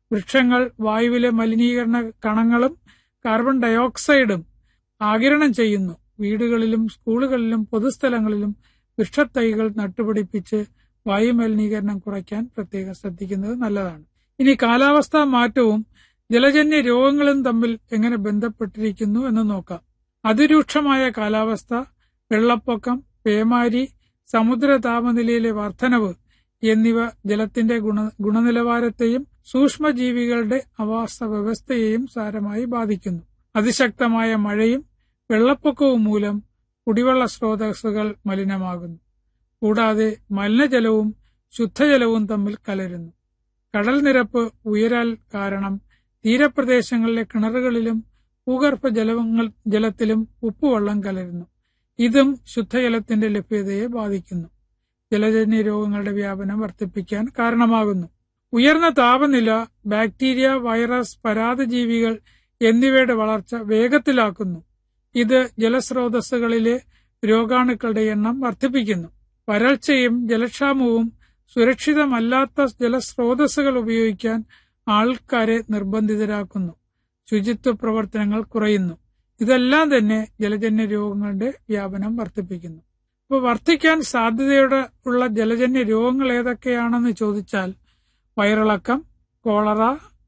വൃക്ഷങ്ങൾ വായുവിലെ മലിനീകരണ കണങ്ങളും കാർബൺ ഡയോക്സൈഡും ആകിരണം ചെയ്യുന്നു വീടുകളിലും സ്കൂളുകളിലും പൊതുസ്ഥലങ്ങളിലും വൃക്ഷത്തൈകൾ നട്ടുപിടിപ്പിച്ച് വായുമലിനീകരണം കുറയ്ക്കാൻ പ്രത്യേകം ശ്രദ്ധിക്കുന്നത് നല്ലതാണ് ഇനി കാലാവസ്ഥാ മാറ്റവും ജലജന്യ രോഗങ്ങളും തമ്മിൽ എങ്ങനെ ബന്ധപ്പെട്ടിരിക്കുന്നു എന്ന് നോക്കാം അതിരൂക്ഷമായ കാലാവസ്ഥ വെള്ളപ്പൊക്കം പേമാരി സമുദ്ര താപനിലയിലെ വർധനവ് എന്നിവ ജലത്തിന്റെ ഗുണ ഗുണനിലവാരത്തെയും സൂക്ഷ്മജീവികളുടെ ആവാസ വ്യവസ്ഥയെയും സാരമായി ബാധിക്കുന്നു അതിശക്തമായ മഴയും വെള്ളപ്പൊക്കവും മൂലം കുടിവെള്ള സ്രോതസ്സുകൾ മലിനമാകുന്നു കൂടാതെ മലിനജലവും ശുദ്ധജലവും തമ്മിൽ കലരുന്നു കടൽ നിരപ്പ് ഉയരാൽ കാരണം തീരപ്രദേശങ്ങളിലെ കിണറുകളിലും ഭൂഗർഭ ജലങ്ങൾ ജലത്തിലും ഉപ്പുവെള്ളം കലരുന്നു ഇതും ശുദ്ധജലത്തിന്റെ ലഭ്യതയെ ബാധിക്കുന്നു ജലജന്യ രോഗങ്ങളുടെ വ്യാപനം വർദ്ധിപ്പിക്കാൻ കാരണമാകുന്നു ഉയർന്ന താപനില ബാക്ടീരിയ വൈറസ് പരാതജീവികൾ എന്നിവയുടെ വളർച്ച വേഗത്തിലാക്കുന്നു ഇത് ജലസ്രോതസ്സുകളിലെ രോഗാണുക്കളുടെ എണ്ണം വർദ്ധിപ്പിക്കുന്നു വരൾച്ചയും ജലക്ഷാമവും സുരക്ഷിതമല്ലാത്ത ജലസ്രോതസ്സുകൾ ഉപയോഗിക്കാൻ ആൾക്കാരെ നിർബന്ധിതരാക്കുന്നു ശുചിത്വ പ്രവർത്തനങ്ങൾ കുറയുന്നു ഇതെല്ലാം തന്നെ ജലജന്യ രോഗങ്ങളുടെ വ്യാപനം വർദ്ധിപ്പിക്കുന്നു അപ്പോൾ വർദ്ധിക്കാൻ സാധ്യതയുടെ ഉള്ള ജലജന്യ രോഗങ്ങൾ ഏതൊക്കെയാണെന്ന് ചോദിച്ചാൽ വയറിളക്കം കോളറ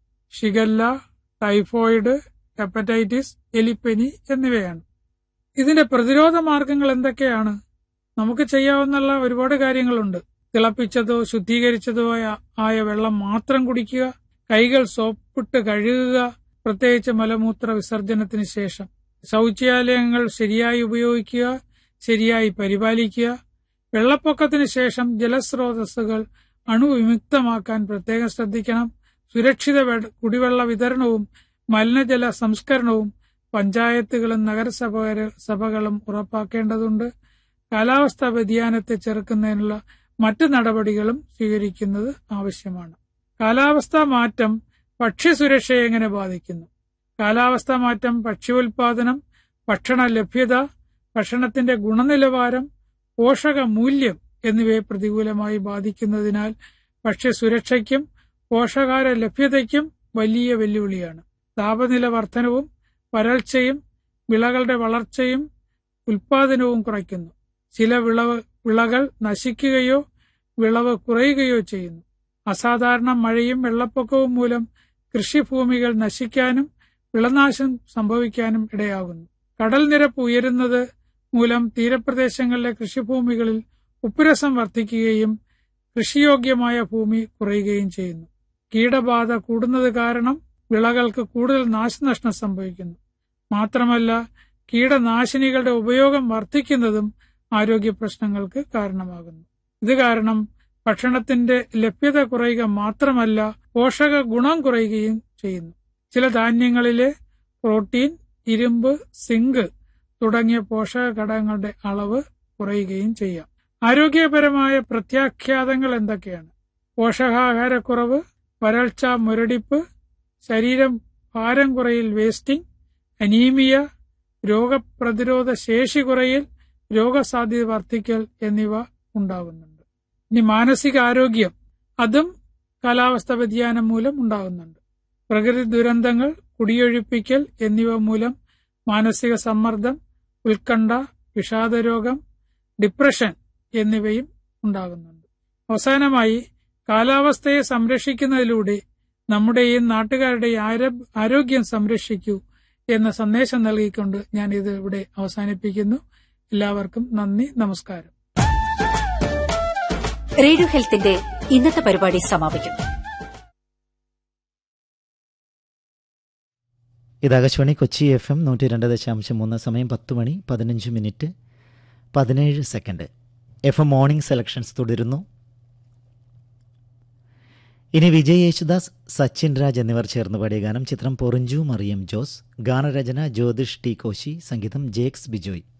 ഷിഗല്ല ടൈഫോയിഡ് ഹെപ്പറ്റൈറ്റിസ് എലിപ്പനി എന്നിവയാണ് ഇതിന്റെ പ്രതിരോധ മാർഗങ്ങൾ എന്തൊക്കെയാണ് നമുക്ക് ചെയ്യാവുന്ന ഒരുപാട് കാര്യങ്ങളുണ്ട് തിളപ്പിച്ചതോ ശുദ്ധീകരിച്ചതോ ആയ വെള്ളം മാത്രം കുടിക്കുക കൈകൾ സോപ്പിട്ട് കഴുകുക പ്രത്യേകിച്ച് മലമൂത്ര വിസർജനത്തിന് ശേഷം ശൗചാലയങ്ങൾ ശരിയായി ഉപയോഗിക്കുക ശരിയായി പരിപാലിക്കുക വെള്ളപ്പൊക്കത്തിന് ശേഷം ജലസ്രോതസ്സുകൾ അണുവിമുക്തമാക്കാൻ പ്രത്യേകം ശ്രദ്ധിക്കണം സുരക്ഷിത കുടിവെള്ള വിതരണവും മലിനജല സംസ്കരണവും പഞ്ചായത്തുകളും നഗരസഭ സഭകളും ഉറപ്പാക്കേണ്ടതുണ്ട് കാലാവസ്ഥാ വ്യതിയാനത്തെ ചെറുക്കുന്നതിനുള്ള മറ്റ് നടപടികളും സ്വീകരിക്കുന്നത് ആവശ്യമാണ് കാലാവസ്ഥാ മാറ്റം ഭക്ഷ്യസുരക്ഷയെ എങ്ങനെ ബാധിക്കുന്നു കാലാവസ്ഥാ മാറ്റം ഭക്ഷ്യോൽപാദനം ഭക്ഷണ ലഭ്യത ഭക്ഷണത്തിന്റെ ഗുണനിലവാരം പോഷക മൂല്യം എന്നിവയെ പ്രതികൂലമായി ബാധിക്കുന്നതിനാൽ ഭക്ഷ്യസുരക്ഷയ്ക്കും പോഷകാര ലഭ്യതയ്ക്കും വലിയ വെല്ലുവിളിയാണ് താപനില വർധനവും വരൾച്ചയും വിളകളുടെ വളർച്ചയും ഉൽപാദനവും കുറയ്ക്കുന്നു ചില വിളവ് വിളകൾ നശിക്കുകയോ വിളവ് കുറയുകയോ ചെയ്യുന്നു അസാധാരണ മഴയും വെള്ളപ്പൊക്കവും മൂലം കൃഷിഭൂമികൾ നശിക്കാനും വിളനാശം സംഭവിക്കാനും ഇടയാകുന്നു കടൽ നിരപ്പ് ഉയരുന്നത് മൂലം തീരപ്രദേശങ്ങളിലെ കൃഷിഭൂമികളിൽ ഉപ്പുരസം വർദ്ധിക്കുകയും കൃഷിയോഗ്യമായ ഭൂമി കുറയുകയും ചെയ്യുന്നു കീടബാധ കൂടുന്നത് കാരണം വിളകൾക്ക് കൂടുതൽ നാശനഷ്ടം സംഭവിക്കുന്നു മാത്രമല്ല കീടനാശിനികളുടെ ഉപയോഗം വർദ്ധിക്കുന്നതും ആരോഗ്യ പ്രശ്നങ്ങൾക്ക് കാരണമാകുന്നു ഇത് കാരണം ഭക്ഷണത്തിന്റെ ലഭ്യത കുറയുക മാത്രമല്ല പോഷക ഗുണം കുറയുകയും ചെയ്യുന്നു ചില ധാന്യങ്ങളിലെ പ്രോട്ടീൻ ഇരുമ്പ് സിങ്ക് തുടങ്ങിയ പോഷക ഘടകങ്ങളുടെ അളവ് കുറയുകയും ചെയ്യാം ആരോഗ്യപരമായ പ്രത്യാഖ്യാതങ്ങൾ എന്തൊക്കെയാണ് പോഷകാഹാരക്കുറവ് വരൾച്ച മുരടിപ്പ് ശരീരം ഭാരം കുറയിൽ വേസ്റ്റിംഗ് അനീമിയ രോഗപ്രതിരോധ ശേഷി കുറയിൽ രോഗസാധ്യത വർദ്ധിക്കൽ എന്നിവ ഉണ്ടാകുന്നുണ്ട് ഇനി മാനസികാരോഗ്യം അതും കാലാവസ്ഥ വ്യതിയാനം മൂലം ഉണ്ടാകുന്നുണ്ട് പ്രകൃതി ദുരന്തങ്ങൾ കുടിയൊഴിപ്പിക്കൽ എന്നിവ മൂലം മാനസിക സമ്മർദ്ദം ഉത്കണ്ഠ വിഷാദരോഗം ഡിപ്രഷൻ എന്നിവയും ഉണ്ടാകുന്നുണ്ട് അവസാനമായി കാലാവസ്ഥയെ സംരക്ഷിക്കുന്നതിലൂടെ നമ്മുടെയും നാട്ടുകാരുടെയും ആരോഗ്യം സംരക്ഷിക്കൂ എന്ന സന്ദേശം നൽകിക്കൊണ്ട് ഞാൻ ഇത് ഇവിടെ അവസാനിപ്പിക്കുന്നു എല്ലാവർക്കും നന്ദി നമസ്കാരം റേഡിയോ ഹെൽത്തിന്റെ ഇന്നത്തെ പരിപാടി സമാപിക്കുന്നു ഇത് ആകാശവാണി കൊച്ചി എഫ് എം നൂറ്റി രണ്ട് ദശാംശം മൂന്ന് സമയം പത്ത് മണി പതിനഞ്ച് മിനിറ്റ് പതിനേഴ് second F M morning selections തുടരുന്നു ഇനി വിജയ് യേശുദാസ് സച്ചിൻ രാജ് എന്നിവർ ചേർന്ന് പാടിയ ഗാനം ചിത്രം പൊറിഞ്ചു മറിയം ജോസ് ഗാനരചന ജ്യോതിഷ് ടി കോശി സംഗീതം ജേക്സ് ബിജോയ്